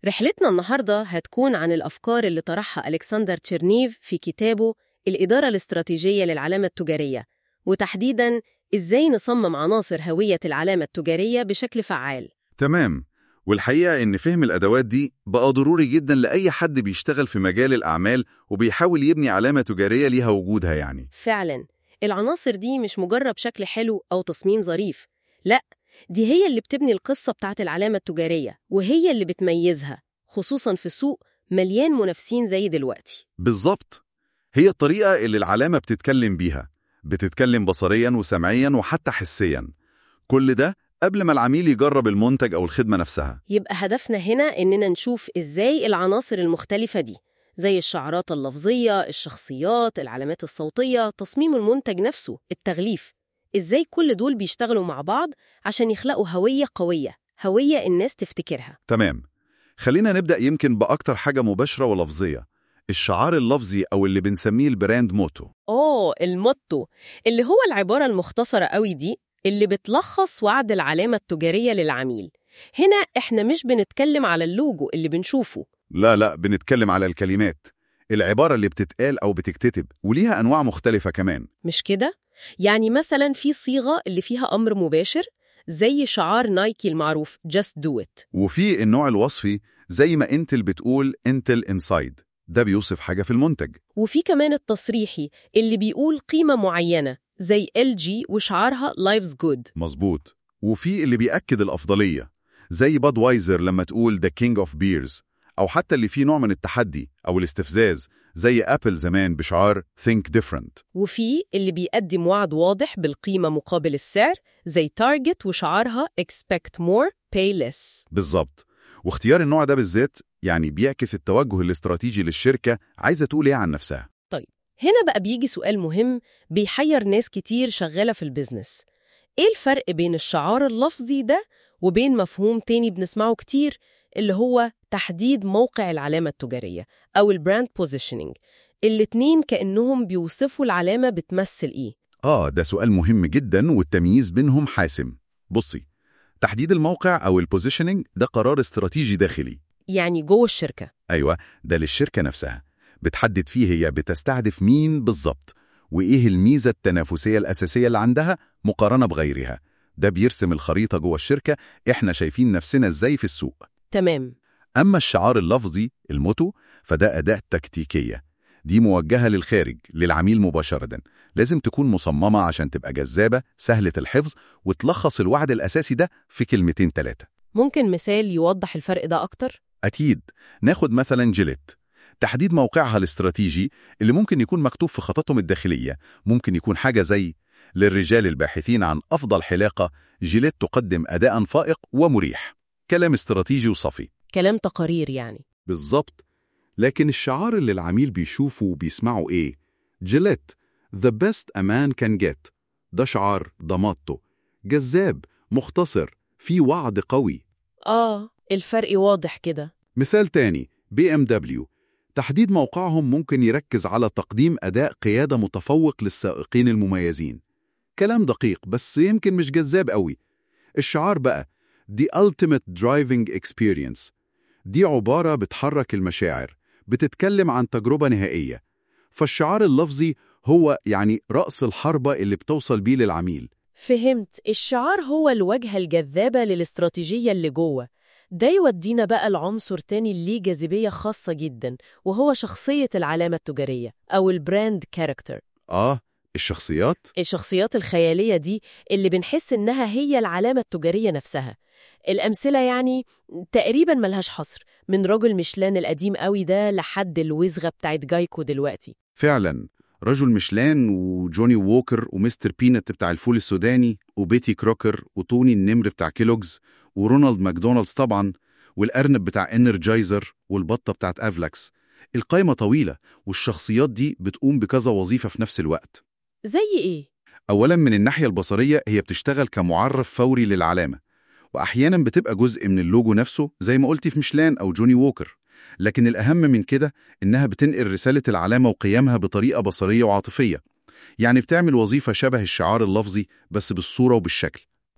رحلتنا النهاردة هتكون عن الأفكار اللي طرحها ألكسندر تشيرنيف في كتابه الإدارة الاستراتيجية للعلامة التجارية وتحديداً إزاي نصمم عناصر هوية العلامة التجارية بشكل فعال تمام والحقيقة إن فهم الأدوات دي بقى ضروري جدا لأي حد بيشتغل في مجال الأعمال وبيحاول يبني علامة تجارية ليها وجودها يعني فعلاً العناصر دي مش مجرد شكل حلو أو تصميم ظريف لأ دي هي اللي بتبني القصة بتاعت العلامة التجارية وهي اللي بتميزها خصوصاً في سوق مليان منافسين زي دلوقتي بالظبط هي الطريقة اللي العلامة بتتكلم بيها بتتكلم بصريا وسمعيا وحتى حسيا كل ده قبل ما العميل يجرب المنتج أو الخدمة نفسها يبقى هدفنا هنا إننا نشوف إزاي العناصر المختلفة دي زي الشعارات اللفظية، الشخصيات، العلامات الصوتية، تصميم المنتج نفسه، التغليف إزاي كل دول بيشتغلوا مع بعض عشان يخلقوا هوية قوية هوية الناس تفتكرها تمام خلينا نبدأ يمكن بأكتر حاجة مباشرة ولفظية الشعار اللفظي أو اللي بنسميه البراند موتو أوه الموتو اللي هو العبارة المختصرة قوي دي اللي بتلخص وعد العلامة التجارية للعميل هنا إحنا مش بنتكلم على اللوجو اللي بنشوفه لا لا بنتكلم على الكلمات العبارة اللي بتتقال أو بتكتتب وليها أنواع مختلفة كمان مش كده؟ يعني مثلا في صيغة اللي فيها أمر مباشر زي شعار نايكي المعروف Just Do It وفي النوع الوصفي زي ما انتل بتقول انتل انسايد ده بيوصف حاجة في المنتج وفي كمان التصريحي اللي بيقول قيمة معينة زي LG وشعارها Life's Good مظبوط وفي اللي بيأكد الأفضلية زي بادوايزر لما تقول The King of Beers أو حتى اللي فيه نوع من التحدي أو الاستفزاز زي أبل زمان بشعار Think Different وفي اللي بيقدم وعد واضح بالقيمة مقابل السعر زي تارجت وشعارها Expect More Pay Less بالظبط واختيار النوع ده بالذات يعني بيعكس التوجه الاستراتيجي للشركة عايزة تقول ايه عن نفسها هنا بقى بيجي سؤال مهم بيحير ناس كتير شغالة في البيزنس إيه الفرق بين الشعار اللفظي ده وبين مفهوم تاني بنسمعه كتير اللي هو تحديد موقع العلامة التجارية أو البراند بوزيشننج الاتنين كأنهم بيوصفوا العلامة بتمثل إيه آه ده سؤال مهم جدا والتمييز بينهم حاسم بصي تحديد الموقع أو البوزيشننج ده قرار استراتيجي داخلي يعني جوه الشركة أيوة ده للشركة نفسها بتحدد فيه هي بتستهدف مين بالظبط وإيه الميزة التنافسية الأساسية اللي عندها مقارنة بغيرها ده بيرسم الخريطة جوه الشركة إحنا شايفين نفسنا إزاي في السوق تمام أما الشعار اللفظي الموتو فده أداة تكتيكية دي موجهة للخارج للعميل مباشرة لازم تكون مصممة عشان تبقى جذابة سهلة الحفظ وتلخص الوعد الأساسي ده في كلمتين ثلاثة ممكن مثال يوضح الفرق ده أكتر؟ أكيد ناخد مثلا جيليت تحديد موقعها الاستراتيجي اللي ممكن يكون مكتوب في خططهم الداخلية ممكن يكون حاجة زي للرجال الباحثين عن أفضل حلاقة جيليت تقدم أداء فائق ومريح كلام استراتيجي وصفي كلام تقارير يعني بالظبط لكن الشعار اللي العميل بيشوفه وبيسمعه إيه؟ جيليت The best a man can get ده شعار ده ماتو جذاب مختصر فيه وعد قوي آه الفرق واضح كده مثال تاني بي ام دبليو تحديد موقعهم ممكن يركز على تقديم أداء قيادة متفوق للسائقين المميزين كلام دقيق بس يمكن مش جذاب قوي الشعار بقى The Ultimate Driving Experience دي عبارة بتحرك المشاعر بتتكلم عن تجربة نهائية فالشعار اللفظي هو يعني رأس الحربة اللي بتوصل بيه للعميل فهمت الشعار هو الواجهة الجذابة للاستراتيجية اللي جوه ده يودينا بقى لعنصر تاني اللي جاذبية خاصة جدا وهو شخصية العلامة التجارية أو البراند كاركتر آه الشخصيات الشخصيات الخيالية دي اللي بنحس إنها هي العلامة التجارية نفسها الأمثلة يعني تقريبا ملهاش حصر من رجل ميشلان القديم قوي ده لحد الوزغة بتاعت جايكو دلوقتي فعلا رجل ميشلان وجوني ووكر ومستر بينت بتاع الفول السوداني وبيتي كروكر وتوني النمر بتاع كيلوجز ورونالد ماكدونالدز طبعا والأرنب بتاع انرجايزر والبطة بتاعت أفلاكس القايمة طويلة والشخصيات دي بتقوم بكذا وظيفة في نفس الوقت زي إيه؟ أولا من الناحية البصرية هي بتشتغل كمعرف فوري للعلامة وأحيانا بتبقى جزء من اللوجو نفسه زي ما قلتي في ميشلان أو جوني ووكر لكن الأهم من كده إنها بتنقل رسالة العلامة وقيمها بطريقة بصرية وعاطفية يعني بتعمل وظيفة شبه الشعار اللفظي بس بالصورة وبالشكل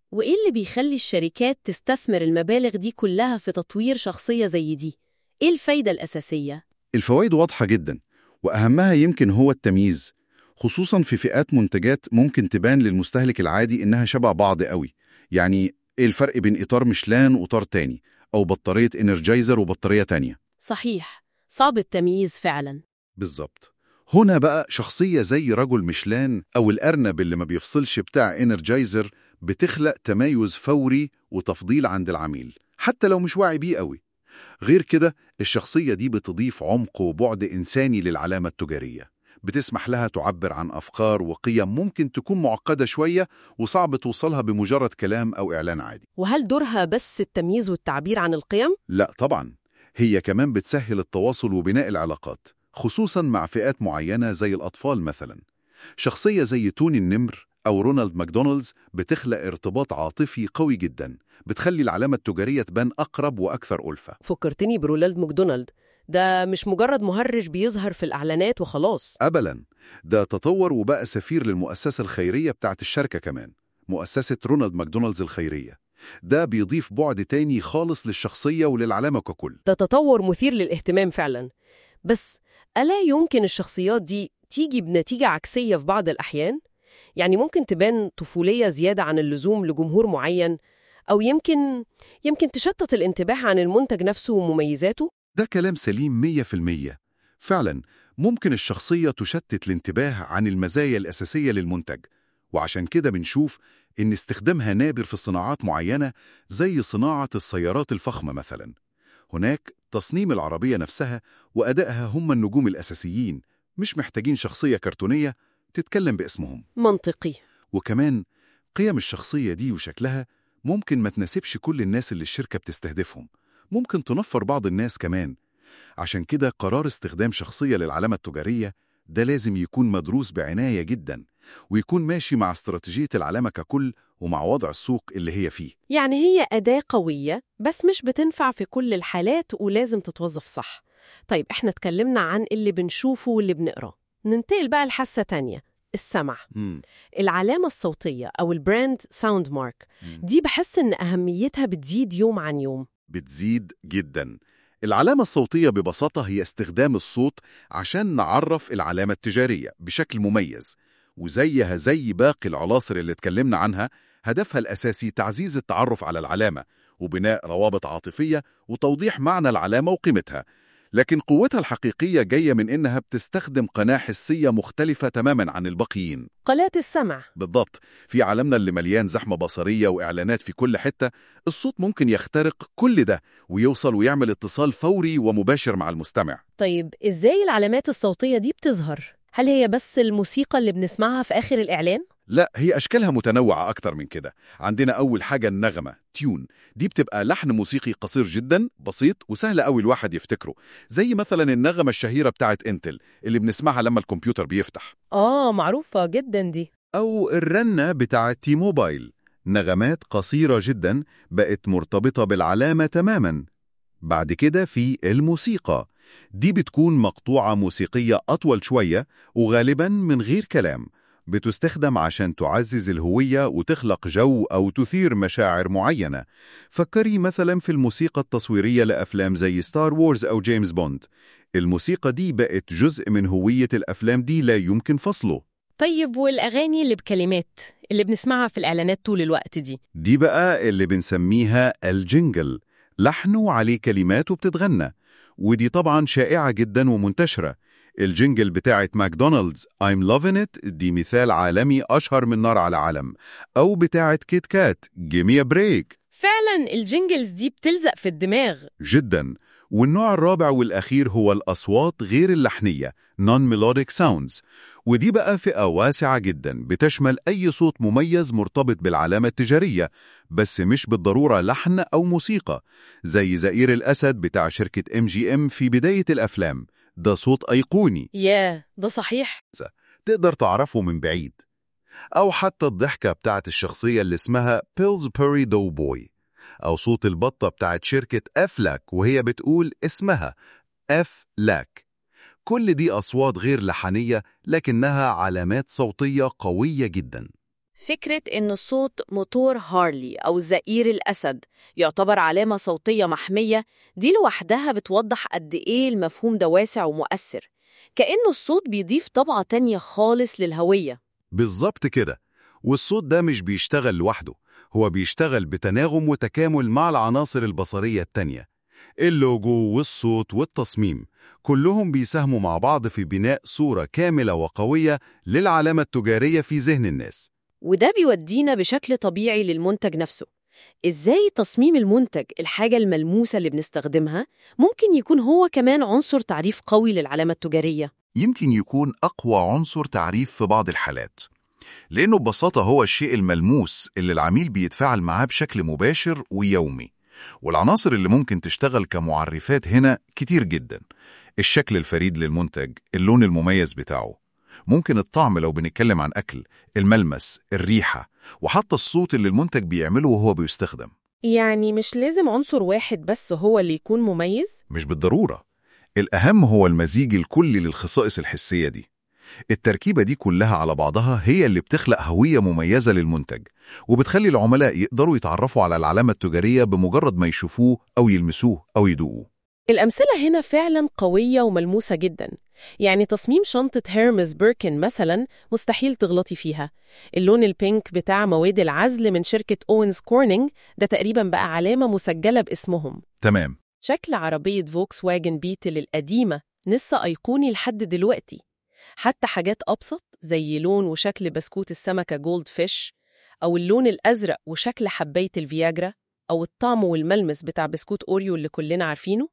وإيه اللي بيخلي الشركات تستثمر المبالغ دي كلها في تطوير شخصية زي دي؟ إيه الفايدة الأساسية؟ الفوائد واضحة جدا وأهمها يمكن هو التمييز خصوصا في فئات منتجات ممكن تبان للمستهلك العادي إنها شبه بعض قوي يعني إيه الفرق بين إطار مشلان وإطار تاني أو بطارية إنرجايزر وبطارية تانية صحيح صعب التمييز فعلا بالظبط هنا بقى شخصية زي رجل مشلان أو الأرنب اللي ما بيفصلش بتاع إنرجايزر بتخلق تميز فوري وتفضيل عند العميل حتى لو مش واعي بيه قوي غير كده الشخصية دي بتضيف عمق وبعد إنساني للعلامة التجارية بتسمح لها تعبر عن أفكار وقيم ممكن تكون معقدة شوية وصعب توصلها بمجرد كلام أو إعلان عادي وهل دورها بس التمييز والتعبير عن القيم؟ لا طبعا هي كمان بتسهل التواصل وبناء العلاقات خصوصا مع فئات معينة زي الأطفال مثلا شخصية زي توني النمر أو رونالد ماكدونالدز بتخلق ارتباط عاطفي قوي جدا بتخلي العلامة التجارية تبان أقرب وأكثر ألفة فكرتني برونالد ماكدونالد ده مش مجرد مهرج بيظهر في الإعلانات وخلاص أبلا ده تطور وبقى سفير للمؤسسة الخيرية بتاعت الشركة كمان مؤسسة رونالد ماكدونالدز الخيرية ده بيضيف بعد تاني خالص للشخصية وللعلامة ككل ده تطور مثير للاهتمام فعلا بس ألا يمكن الشخصيات دي تيجي بنتيجة عكسية في بعض الأحيان؟ يعني ممكن تبان طفولية زيادة عن اللزوم لجمهور معين أو يمكن يمكن تشتت الانتباه عن المنتج نفسه ومميزاته؟ ده كلام سليم مية في المية فعلا ممكن الشخصية تشتت الانتباه عن المزايا الأساسية للمنتج وعشان كده بنشوف إن استخدامها نابر في صناعات معينة زي صناعة السيارات الفخمة مثلا هناك تصميم العربية نفسها وأدائها هم النجوم الأساسيين مش محتاجين شخصية كرتونية تتكلم باسمهم منطقي وكمان قيم الشخصية دي وشكلها ممكن ما تناسبش كل الناس اللي الشركة بتستهدفهم ممكن تنفر بعض الناس كمان عشان كده قرار استخدام شخصية للعلامة التجارية ده لازم يكون مدروس بعناية جدا ويكون ماشي مع استراتيجية العلامة ككل ومع وضع السوق اللي هي فيه يعني هي أداة قوية بس مش بتنفع في كل الحالات ولازم تتوظف صح طيب احنا اتكلمنا عن اللي بنشوفه واللي بنقراه ننتقل بقى لحاسة تانية السمع مم. العلامة الصوتية أو البراند ساوند مارك مم. دي بحس إن أهميتها بتزيد يوم عن يوم بتزيد جدا العلامة الصوتية ببساطة هي استخدام الصوت عشان نعرف العلامة التجارية بشكل مميز وزيها زي باقي العناصر اللي اتكلمنا عنها هدفها الأساسي تعزيز التعرف على العلامة وبناء روابط عاطفية وتوضيح معنى العلامة وقيمتها لكن قوتها الحقيقية جاية من إنها بتستخدم قناة حسية مختلفة تماما عن الباقيين قلات السمع بالضبط في عالمنا اللي مليان زحمة بصرية وإعلانات في كل حتة الصوت ممكن يخترق كل ده ويوصل ويعمل اتصال فوري ومباشر مع المستمع طيب إزاي العلامات الصوتية دي بتظهر؟ هل هي بس الموسيقى اللي بنسمعها في آخر الإعلان؟ لا هي أشكالها متنوعة أكتر من كده عندنا أول حاجة النغمة تيون دي بتبقى لحن موسيقي قصير جدا بسيط وسهل قوي الواحد يفتكره زي مثلا النغمة الشهيرة بتاعت انتل اللي بنسمعها لما الكمبيوتر بيفتح آه معروفة جدا دي أو الرنة بتاعت تي موبايل نغمات قصيرة جدا بقت مرتبطة بالعلامة تماما بعد كده في الموسيقى دي بتكون مقطوعة موسيقية أطول شوية وغالبا من غير كلام بتستخدم عشان تعزز الهوية وتخلق جو أو تثير مشاعر معينة فكري مثلا في الموسيقى التصويرية لأفلام زي ستار وورز أو جيمس بوند الموسيقى دي بقت جزء من هوية الأفلام دي لا يمكن فصله طيب والأغاني اللي بكلمات اللي بنسمعها في الإعلانات طول الوقت دي دي بقى اللي بنسميها الجينجل لحن وعليه كلمات وبتتغنى ودي طبعا شائعة جدا ومنتشرة الجينجل بتاعت ماكدونالدز I'm loving it دي مثال عالمي أشهر من نار على علم أو بتاعت كيت كات gimme a break فعلا الجينجلز دي بتلزق في الدماغ جدا والنوع الرابع والأخير هو الأصوات غير اللحنية non-melodic sounds ودي بقى فئة واسعة جدا بتشمل أي صوت مميز مرتبط بالعلامة التجارية بس مش بالضرورة لحن أو موسيقى زي زئير الأسد بتاع شركة ام جي ام في بداية الأفلام ده صوت أيقوني ياه ده صحيح تقدر تعرفه من بعيد أو حتى الضحكة بتاعت الشخصية اللي اسمها بيلزبري دو بوي أو صوت البطة بتاعت شركة أفلاك وهي بتقول اسمها أفلاك كل دي أصوات غير لحنية لكنها علامات صوتية قوية جدا فكرة إن صوت موتور هارلي أو زئير الأسد يعتبر علامة صوتية محمية دي لوحدها بتوضح قد إيه المفهوم ده واسع ومؤثر كأنه الصوت بيضيف طبعة تانية خالص للهوية بالظبط كده والصوت ده مش بيشتغل لوحده هو بيشتغل بتناغم وتكامل مع العناصر البصرية التانية اللوجو والصوت والتصميم كلهم بيساهموا مع بعض في بناء صورة كاملة وقوية للعلامة التجارية في ذهن الناس وده بيودينا بشكل طبيعي للمنتج نفسه إزاي تصميم المنتج الحاجة الملموسة اللي بنستخدمها ممكن يكون هو كمان عنصر تعريف قوي للعلامة التجارية يمكن يكون أقوى عنصر تعريف في بعض الحالات لأنه ببساطة هو الشيء الملموس اللي العميل بيتفاعل معاه بشكل مباشر ويومي والعناصر اللي ممكن تشتغل كمعرفات هنا كتير جدا الشكل الفريد للمنتج اللون المميز بتاعه ممكن الطعم لو بنتكلم عن أكل الملمس الريحة وحتى الصوت اللي المنتج بيعمله وهو بيستخدم يعني مش لازم عنصر واحد بس هو اللي يكون مميز؟ مش بالضرورة الأهم هو المزيج الكلي للخصائص الحسية دي التركيبة دي كلها على بعضها هي اللي بتخلق هوية مميزة للمنتج وبتخلي العملاء يقدروا يتعرفوا على العلامة التجارية بمجرد ما يشوفوه أو يلمسوه أو يدوقوه الأمثلة هنا فعلا قوية وملموسة جدا يعني تصميم شنطة هيرمز بيركن مثلا مستحيل تغلطي فيها اللون البينك بتاع مواد العزل من شركة أوينز كورنينج ده تقريبا بقى علامة مسجلة باسمهم تمام شكل عربية فوكس واجن بيتل القديمة لسه أيقوني لحد دلوقتي حتى حاجات أبسط زي لون وشكل بسكوت السمكة جولد فيش أو اللون الأزرق وشكل حباية الفياجرا أو الطعم والملمس بتاع بسكوت أوريو اللي كلنا عارفينه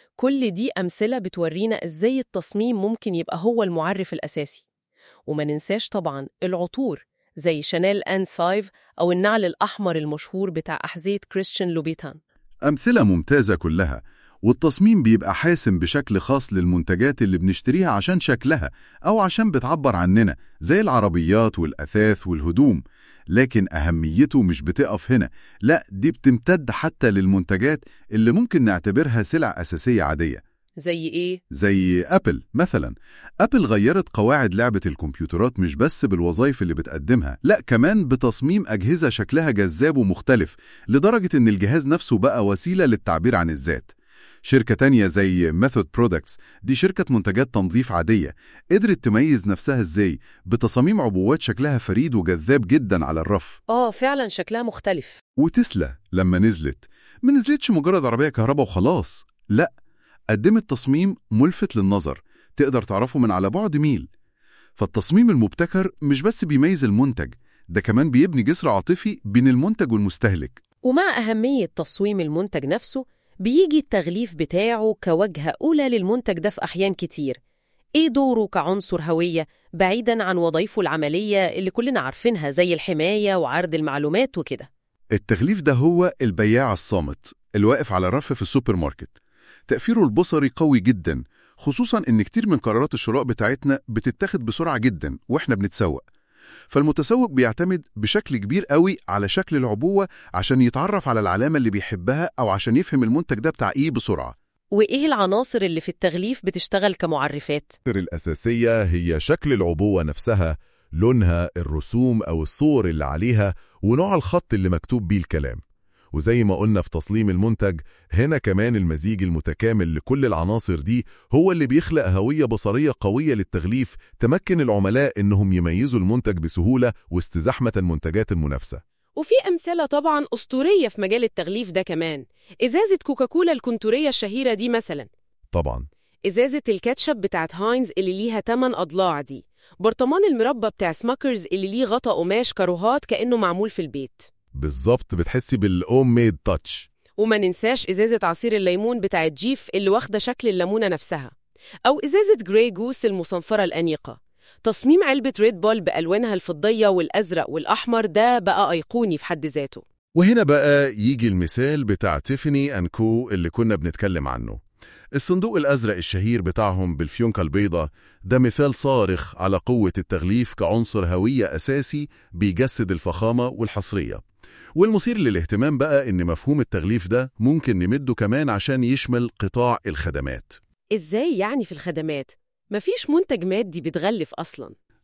كل دي أمثلة بتورينا إزاي التصميم ممكن يبقى هو المعرف الأساسي وما ننساش طبعا العطور زي شانيل أن 5 أو النعل الأحمر المشهور بتاع أحذية كريستيان لوبيتان أمثلة ممتازة كلها والتصميم بيبقى حاسم بشكل خاص للمنتجات اللي بنشتريها عشان شكلها أو عشان بتعبر عننا زي العربيات والأثاث والهدوم لكن أهميته مش بتقف هنا لا دي بتمتد حتى للمنتجات اللي ممكن نعتبرها سلع أساسية عادية زي إيه؟ زي أبل مثلا أبل غيرت قواعد لعبة الكمبيوترات مش بس بالوظائف اللي بتقدمها لا كمان بتصميم أجهزة شكلها جذاب ومختلف لدرجة إن الجهاز نفسه بقى وسيلة للتعبير عن الذات شركة تانية زي ميثود برودكتس دي شركة منتجات تنظيف عادية قدرت تميز نفسها ازاي بتصاميم عبوات شكلها فريد وجذاب جدا على الرف آه فعلا شكلها مختلف وتسلا لما نزلت ما نزلتش مجرد عربية كهرباء وخلاص لا قدمت تصميم ملفت للنظر تقدر تعرفه من على بعد ميل فالتصميم المبتكر مش بس بيميز المنتج ده كمان بيبني جسر عاطفي بين المنتج والمستهلك ومع أهمية تصميم المنتج نفسه بيجي التغليف بتاعه كوجهة أولى للمنتج ده في أحيان كتير إيه دوره كعنصر هوية بعيداً عن وظائفه العملية اللي كلنا عارفينها زي الحماية وعرض المعلومات وكده التغليف ده هو البياع الصامت الواقف على الرف في السوبر ماركت تأثيره البصري قوي جدا خصوصا إن كتير من قرارات الشراء بتاعتنا بتتاخد بسرعة جدا وإحنا بنتسوق فالمتسوق بيعتمد بشكل كبير قوي على شكل العبوة عشان يتعرف على العلامة اللي بيحبها أو عشان يفهم المنتج ده بتاع إيه بسرعة وإيه العناصر اللي في التغليف بتشتغل كمعرفات؟ الأساسية هي شكل العبوة نفسها لونها الرسوم أو الصور اللي عليها ونوع الخط اللي مكتوب بيه الكلام وزي ما قلنا في تصميم المنتج هنا كمان المزيج المتكامل لكل العناصر دي هو اللي بيخلق هوية بصرية قوية للتغليف تمكن العملاء إنهم يميزوا المنتج بسهولة واستزاحمة المنتجات المنافسة وفي أمثلة طبعاً أسطورية في مجال التغليف ده كمان إزازة كوكاكولا الكنتورية الشهيرة دي مثلاً طبعا إزازة الكاتشب بتاعت هاينز اللي ليها 8 أضلاع دي برطمان المربى بتاع سماكرز اللي ليه غطا قماش كاروهات كأنه معمول في البيت بالظبط بتحسي بالأوم ميد تاتش وما ننساش إزازة عصير الليمون بتاعت جيف اللي واخدة شكل الليمونة نفسها أو إزازة جراي جوس المصنفرة الأنيقة تصميم علبة ريد بول بألوانها الفضية والأزرق والأحمر ده بقى أيقوني في حد ذاته وهنا بقى يجي المثال بتاع تيفاني أند كو اللي كنا بنتكلم عنه الصندوق الأزرق الشهير بتاعهم بالفيونكة البيضة ده مثال صارخ على قوة التغليف كعنصر هوية أساسي بيجسد الفخامة والحصرية والمثير للاهتمام بقى إن مفهوم التغليف ده ممكن نمده كمان عشان يشمل قطاع الخدمات إزاي يعني في الخدمات؟ مفيش منتج مادي بيتغلف أصلاً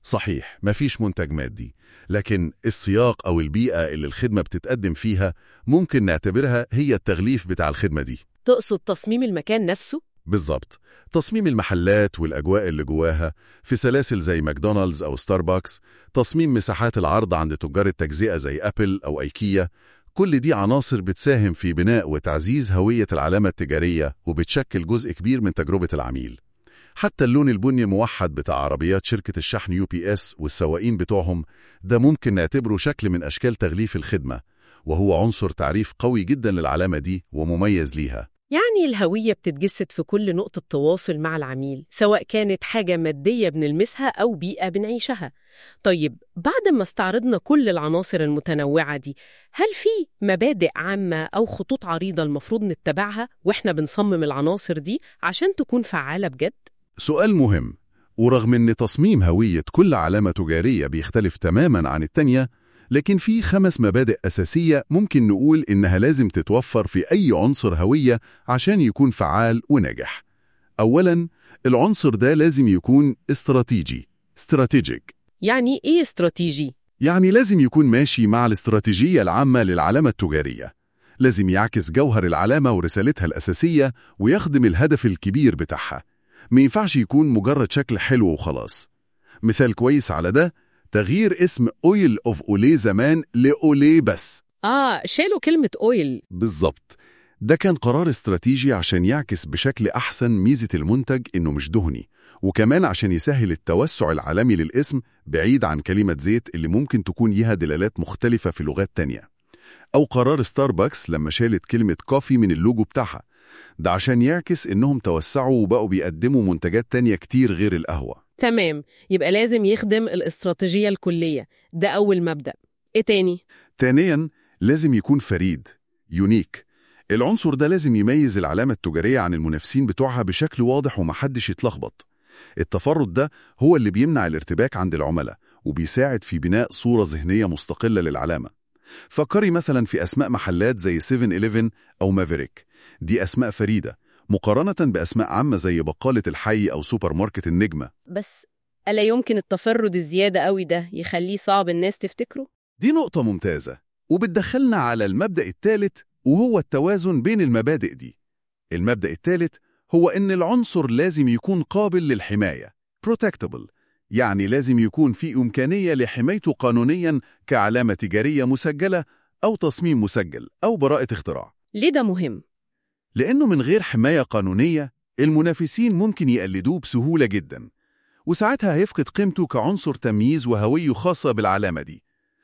صحيح مفيش منتج مادي لكن السياق أو البيئة اللي الخدمة بتتقدم فيها ممكن نعتبرها هي التغليف بتاع الخدمة دي تقصد تصميم المكان نفسه؟ بالظبط تصميم المحلات والأجواء اللي جواها في سلاسل زي ماكدونالدز أو ستاربكس تصميم مساحات العرض عند تجار التجزئة زي أبل أو أيكيا كل دي عناصر بتساهم في بناء وتعزيز هوية العلامة التجارية وبتشكل جزء كبير من تجربة العميل حتى اللون البني الموحد بتاع عربيات شركة الشحن يو بي اس والسواقين بتوعهم ده ممكن نعتبره شكل من أشكال تغليف الخدمة وهو عنصر تعريف قوي جدا للعلامة دي ومميز ليها يعني الهوية بتتجسد في كل نقطة تواصل مع العميل سواء كانت حاجة مادية بنلمسها أو بيئة بنعيشها طيب بعد ما استعرضنا كل العناصر المتنوعة دي هل في مبادئ عامة أو خطوط عريضة المفروض نتبعها وإحنا بنصمم العناصر دي عشان تكون فعالة بجد؟ سؤال مهم ورغم أن تصميم هوية كل علامة تجارية بيختلف تماما عن التانية لكن في خمس مبادئ أساسية ممكن نقول إنها لازم تتوفر في أي عنصر هوية عشان يكون فعال وناجح أولاً العنصر ده لازم يكون استراتيجي استراتيجيك يعني إيه استراتيجي؟ يعني لازم يكون ماشي مع الاستراتيجية العامة للعلامة التجارية لازم يعكس جوهر العلامة ورسالتها الأساسية ويخدم الهدف الكبير بتاعها ما ينفعش يكون مجرد شكل حلو وخلاص مثال كويس على ده تغيير اسم أويل أوف أولي زمان لأولي بس آه شالوا كلمة أويل بالظبط ده كان قرار استراتيجي عشان يعكس بشكل أحسن ميزة المنتج إنه مش دهني وكمان عشان يسهل التوسع العالمي للاسم بعيد عن كلمة زيت اللي ممكن تكون ليها دلالات مختلفة في لغات تانية أو قرار ستاربكس لما شالت كلمة كوفي من اللوجو بتاعها ده عشان يعكس إنهم توسعوا وبقوا بيقدموا منتجات تانية كتير غير القهوة تمام يبقى لازم يخدم الاستراتيجية الكلية ده أول مبدأ إيه تاني؟ ثانياً لازم يكون فريد يونيك العنصر ده لازم يميز العلامة التجارية عن المنافسين بتوعها بشكل واضح ومحدش يتلخبط التفرد ده هو اللي بيمنع الارتباك عند العملاء وبيساعد في بناء صورة ذهنية مستقلة للعلامة فكري مثلا في أسماء محلات زي 7-Eleven أو مافيريك دي أسماء فريدة مقارنة بأسماء عامة زي بقالة الحي أو سوبر ماركت النجمة بس ألا يمكن التفرد الزيادة قوي ده يخليه صعب الناس تفتكره؟ دي نقطة ممتازة وبتدخلنا على المبدأ الثالث وهو التوازن بين المبادئ دي المبدأ الثالث هو إن العنصر لازم يكون قابل للحماية protectable يعني لازم يكون في إمكانية لحمايته قانونيا كعلامة تجارية مسجلة أو تصميم مسجل أو براءة اختراع ليه ده مهم؟ لأنه من غير حماية قانونية المنافسين ممكن يقلدوه بسهولة جدا وساعتها هيفقد قيمته كعنصر تمييز وهوية خاصة بالعلامة دي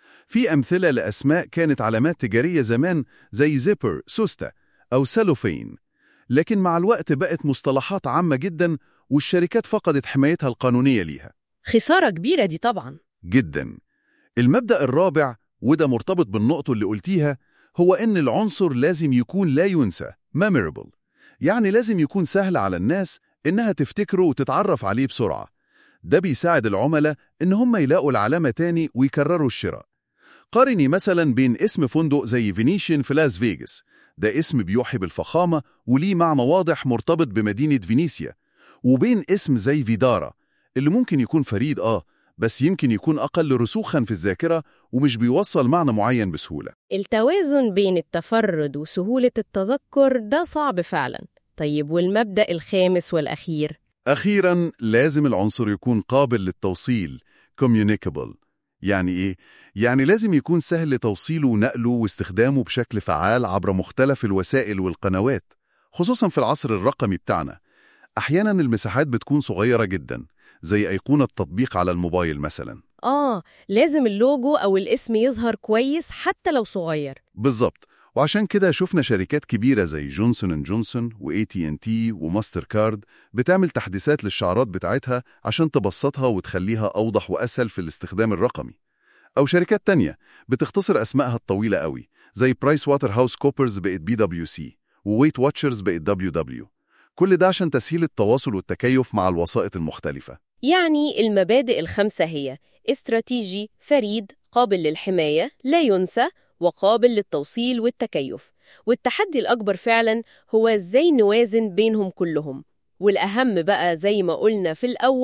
في أمثلة لأسماء كانت علامات تجارية زمان زي زيبر، سوستا أو سالوفين لكن مع الوقت بقت مصطلحات عامة جدا والشركات فقدت حمايتها القانونية ليها خسارة كبيرة دي طبعا جدا المبدأ الرابع وده مرتبط بالنقطة اللي قلتيها هو إن العنصر لازم يكون لا ينسى memorable يعني لازم يكون سهل على الناس إنها تفتكره وتتعرف عليه بسرعة ده بيساعد العملاء إن هم يلاقوا العلامة تاني ويكرروا الشراء قارني مثلا بين اسم فندق زي فينيشن في لاس فيجاس ده اسم بيوحي بالفخامة وليه معنى واضح مرتبط بمدينة فينيسيا وبين اسم زي فيدارا اللي ممكن يكون فريد آه بس يمكن يكون أقل رسوخا في الذاكرة ومش بيوصل معنى معين بسهولة التوازن بين التفرد وسهولة التذكر ده صعب فعلا طيب والمبدأ الخامس والأخير أخيرا لازم العنصر يكون قابل للتوصيل communicable يعني إيه؟ يعني لازم يكون سهل توصيله ونقله واستخدامه بشكل فعال عبر مختلف الوسائل والقنوات خصوصا في العصر الرقمي بتاعنا أحيانا المساحات بتكون صغيرة جدا زي أيقونة تطبيق على الموبايل مثلا آه لازم اللوجو أو الاسم يظهر كويس حتى لو صغير بالظبط وعشان كده شفنا شركات كبيرة زي جونسون اند جونسون واي تي ان تي وماستر كارد بتعمل تحديثات للشعارات بتاعتها عشان تبسطها وتخليها أوضح وأسهل في الاستخدام الرقمي أو شركات تانية بتختصر أسمائها الطويلة قوي زي برايس واتر هاوس كوبرز بقت بي دبليو سي وويت واتشرز بقت دبليو دبليو كل ده عشان تسهيل التواصل والتكيف مع الوسائط المختلفة يعني المبادئ الخمسة هي استراتيجي فريد قابل للحماية لا ينسى وقابل للتوصيل والتكيف والتحدي الأكبر فعلا هو إزاي نوازن بينهم كلهم والأهم بقى زي ما قلنا في الأول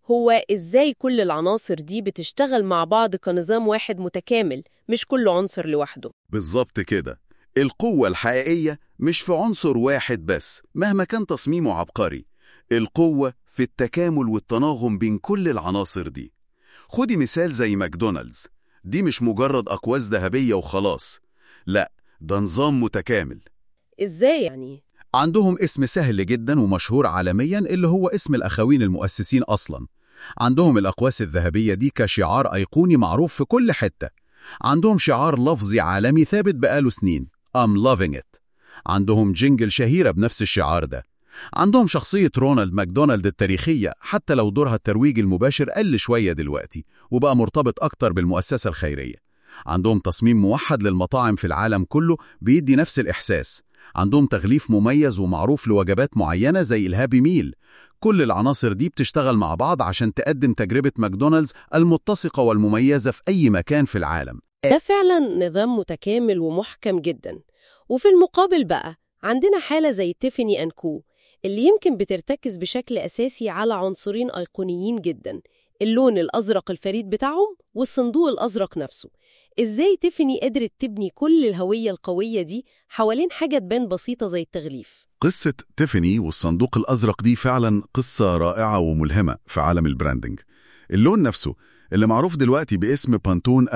هو إزاي كل العناصر دي بتشتغل مع بعض كنظام واحد متكامل مش كل عنصر لوحده بالظبط كده القوة الحقيقية مش في عنصر واحد بس مهما كان تصميمه عبقري القوة في التكامل والتناغم بين كل العناصر دي خدي مثال زي ماكدونالدز دي مش مجرد أقواس ذهبية وخلاص لا ده نظام متكامل إزاي يعني؟ عندهم اسم سهل جدا ومشهور عالميا اللي هو اسم الأخوين المؤسسين أصلا عندهم الأقواس الذهبية دي كشعار أيقوني معروف في كل حتة عندهم شعار لفظي عالمي ثابت بقاله سنين I'm loving it عندهم جينجل شهيرة بنفس الشعار ده عندهم شخصية رونالد ماكدونالد التاريخية حتى لو دورها الترويجي المباشر قل شوية دلوقتي وبقى مرتبط أكتر بالمؤسسة الخيرية عندهم تصميم موحد للمطاعم في العالم كله بيدي نفس الإحساس عندهم تغليف مميز ومعروف لوجبات معينة زي الهابي ميل كل العناصر دي بتشتغل مع بعض عشان تقدم تجربة ماكدونالدز المتسقة والمميزة في أي مكان في العالم ده فعلا نظام متكامل ومحكم جدا وفي المقابل بقى عندنا حالة زي تيفاني أند كو اللي يمكن بترتكز بشكل أساسي على عنصرين أيقونيين جدا اللون الأزرق الفريد بتاعهم والصندوق الأزرق نفسه إزاي تيفاني قدرت تبني كل الهوية القوية دي حوالين حاجة تبان بسيطة زي التغليف قصة تيفاني والصندوق الأزرق دي فعلا قصة رائعة وملهمة في عالم البراندنج اللون نفسه اللي معروف دلوقتي باسم بانتون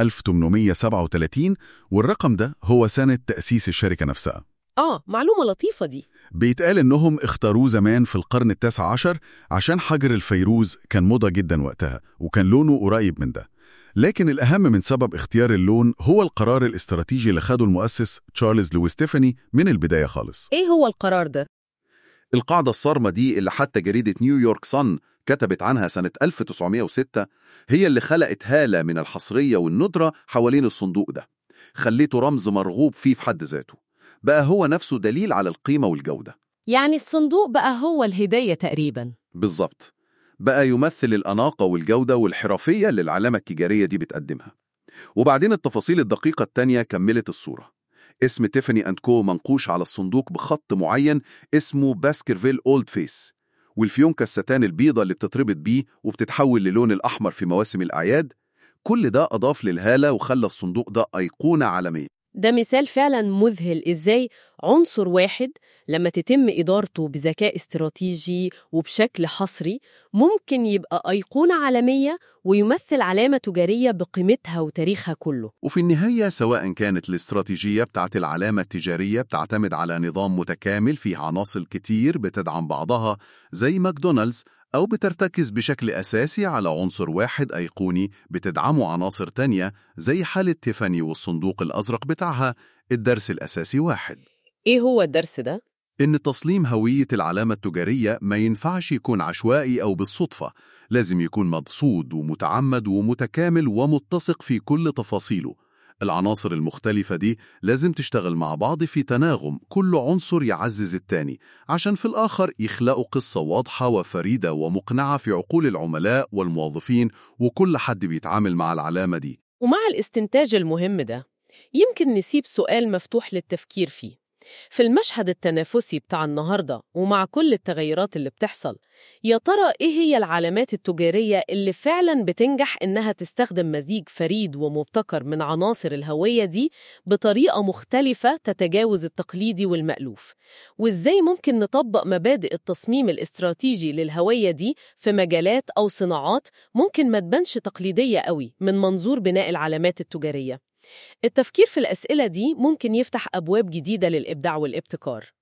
1837 والرقم ده هو سنة تأسيس الشركة نفسها آه معلومة لطيفة دي بيتقال إنهم اختاروه زمان في القرن التاسع عشر عشان حجر الفيروز كان موضة جدا وقتها وكان لونه قريب من ده لكن الأهم من سبب اختيار اللون هو القرار الاستراتيجي اللي خده المؤسس تشارلز لويس تيفاني من البداية خالص إيه هو القرار ده؟ القاعدة الصارمة دي اللي حتى جريدة نيويورك صن كتبت عنها سنة 1906 هي اللي خلقت هالة من الحصرية والندرة حوالين الصندوق ده خليته رمز مرغوب فيه في حد ذاته بقى هو نفسه دليل على القيمة والجودة يعني الصندوق بقى هو الهدية تقريباً بالظبط بقى يمثل الأناقة والجودة والحرفية اللي العلامة التجارية دي بتقدمها وبعدين التفاصيل الدقيقة التانية كملت الصورة اسم تيفاني أند كو منقوش على الصندوق بخط معين اسمه باسكرفيل أولد فيس والفيونكة الستان البيضة اللي بتتربط بيه وبتتحول للون الأحمر في مواسم الأعياد كل ده أضاف للهالة وخلى الصندوق ده أيقونة عالمية ده مثال فعلا مذهل إزاي عنصر واحد لما تتم إدارته بذكاء استراتيجي وبشكل حصري ممكن يبقى أيقونة عالمية ويمثل علامة تجارية بقيمتها وتاريخها كله وفي النهاية سواء كانت الاستراتيجية بتاعت العلامة التجارية بتعتمد على نظام متكامل فيه عناصر كتير بتدعم بعضها زي ماكدونالدز أو بترتكز بشكل أساسي على عنصر واحد أيقوني بتدعمه عناصر تانية زي حالة تيفاني والصندوق الأزرق بتاعها الدرس الأساسي واحد إيه هو الدرس ده؟ إن تصميم هوية العلامة التجارية ما ينفعش يكون عشوائي أو بالصدفة لازم يكون مقصود ومتعمد ومتكامل ومتسق في كل تفاصيله العناصر المختلفة دي لازم تشتغل مع بعض في تناغم كل عنصر يعزز التاني عشان في الآخر يخلقوا قصة واضحة وفريدة ومقنعة في عقول العملاء والموظفين وكل حد بيتعامل مع العلامة دي ومع الاستنتاج المهم ده يمكن نسيب سؤال مفتوح للتفكير فيه في المشهد التنافسي بتاع النهاردة ومع كل التغيرات اللي بتحصل يا ترى إيه هي العلامات التجارية اللي فعلا بتنجح إنها تستخدم مزيج فريد ومبتكر من عناصر الهوية دي بطريقة مختلفة تتجاوز التقليدي والمألوف وإزاي ممكن نطبق مبادئ التصميم الاستراتيجي للهوية دي في مجالات أو صناعات ممكن ما تبانش تقليدية قوي من منظور بناء العلامات التجارية التفكير في الأسئلة دي ممكن يفتح أبواب جديدة للإبداع والابتكار